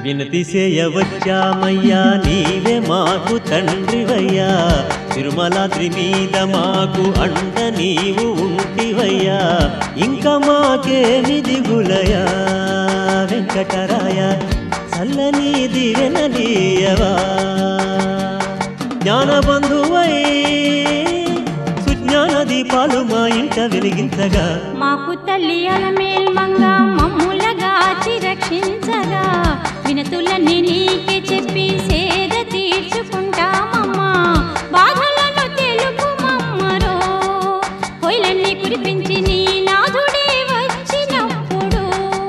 వినతి చేయవచ్చామయ్యా నీవే మాకు తండ్రివయ్యా తిరుమలాద్రి మీద మాకు అండ నీవు ఉంటివయ్యా ఇంకా మాకేమి దిగులయా వెంకటరాయ చల్లని దివెనలీయవా జ్ఞానబంధువై సుజ్ఞాన దీపాలు మా ఇంట వెలిగించగా మాకు తల్లి అలమేల్మంగా మమ్ములగాచి రక్షించగా వినతులన్నీ నీకే చెప్పి సేద తీర్చుకుంటామమ్మా బాధలను తెలుపు మమ్మరో పొయ్యిలన్నీ కురిపించి నీ నాథుడే వచ్చినప్పుడు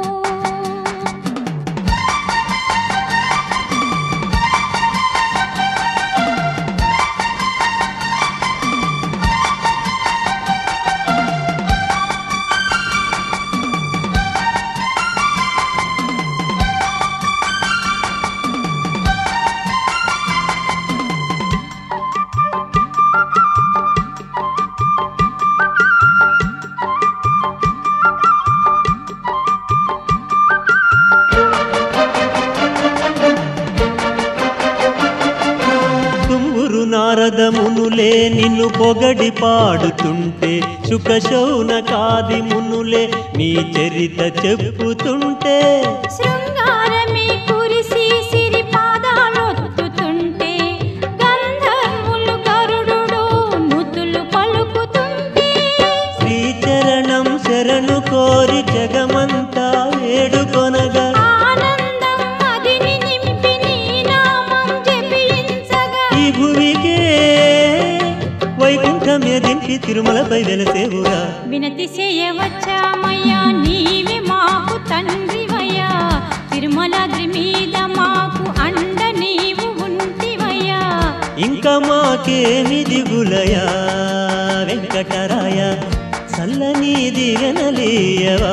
తుంగురు నారదమునులే నిన్ను పొగడి పాడుతుంటే శుకశౌన కాది మునులే నీ చరిత చెప్పుతుంటే శృంగారమే కురిసి సిరి పాదాలొత్తుతుంటే గంధర్వులు గరుడు నుతులు పలుకుతుంటే శ్రీచరణం శరణు కోరి జగమంతా వేడుకొనగా ఆనందం మదిని నింపి నీ నామం జపించగా ఈ భువికే వైకుంఠమే దింపి తిరుమలపై వెలసేవురా వినతి చేయవచ్చామయ్యా నీవే మాకు తండ్రివయ్యా తిరుమలాద్రి మీద మాకు అండ నీవు ఉంటివయ్యా ఇంకా మాకేమి దిగులయా వెంకటరాయ చల్లని దివెనలీయవా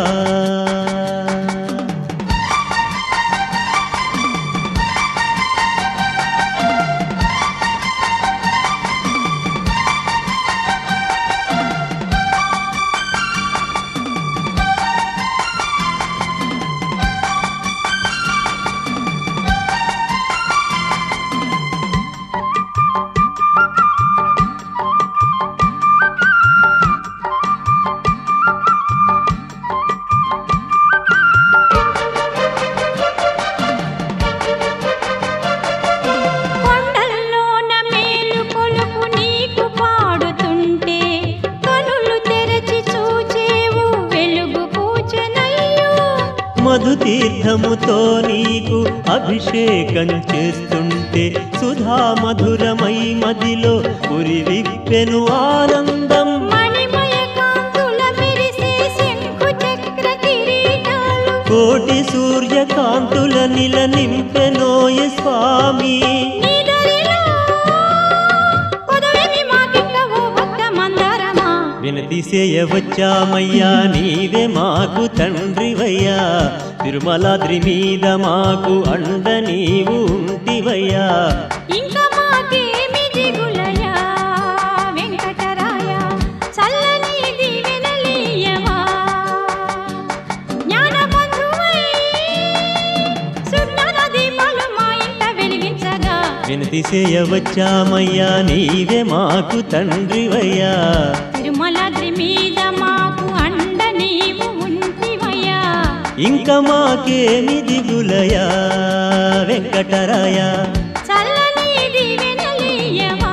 కొండల్లోన మేలు కొలుపు నీకు పాడుతుంటే కనులు తెరచి చూచేవు వెలుగు పూచనయ్యో మధు తీర్థముతో నీకు అభిషేకం చేస్తుంటే సుధా మధురమై మదిలో ఉరి విప్పెను ఆనందం మణిమయ కాంతుల మెరిసే శంఖు చక్ర కిరీటాలు కోటి సూర్యకాంతుల నిల నింపెనోయ స్వామి నీదరిలో కొదవేమి మాకిక్కవో భక్త మందారమా వినతి చేయవచ్చామయ్యా నీవే మాకు తండ్రివయ్యా తిరుమలాద్రి మీద మాకు అండ నీవు ఉంటివయ్యా ఇంకా మాకేమి దిగులయా వెంకటరాయ చల్లని దీవెనలీయవా జ్ఞానబంధువై సుజ్ఞాన దీపాలు మా ఇంట వెలిగించగా వినతి చేయవచ్చామయ్యా నీవే మాకు తండ్రివయ్యా తిరుమలాద్రి మీద మాకు అండ నీవు ఉంటివయ్యా ఇంకా మాకేమి దిగులయా వెంకటరాయ చల్లని దీవెనలీయవా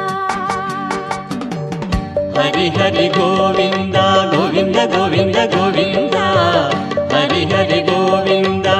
హరి హరి గోవింద గోవింద గోవింద గోవింద హరి హరి గోవింద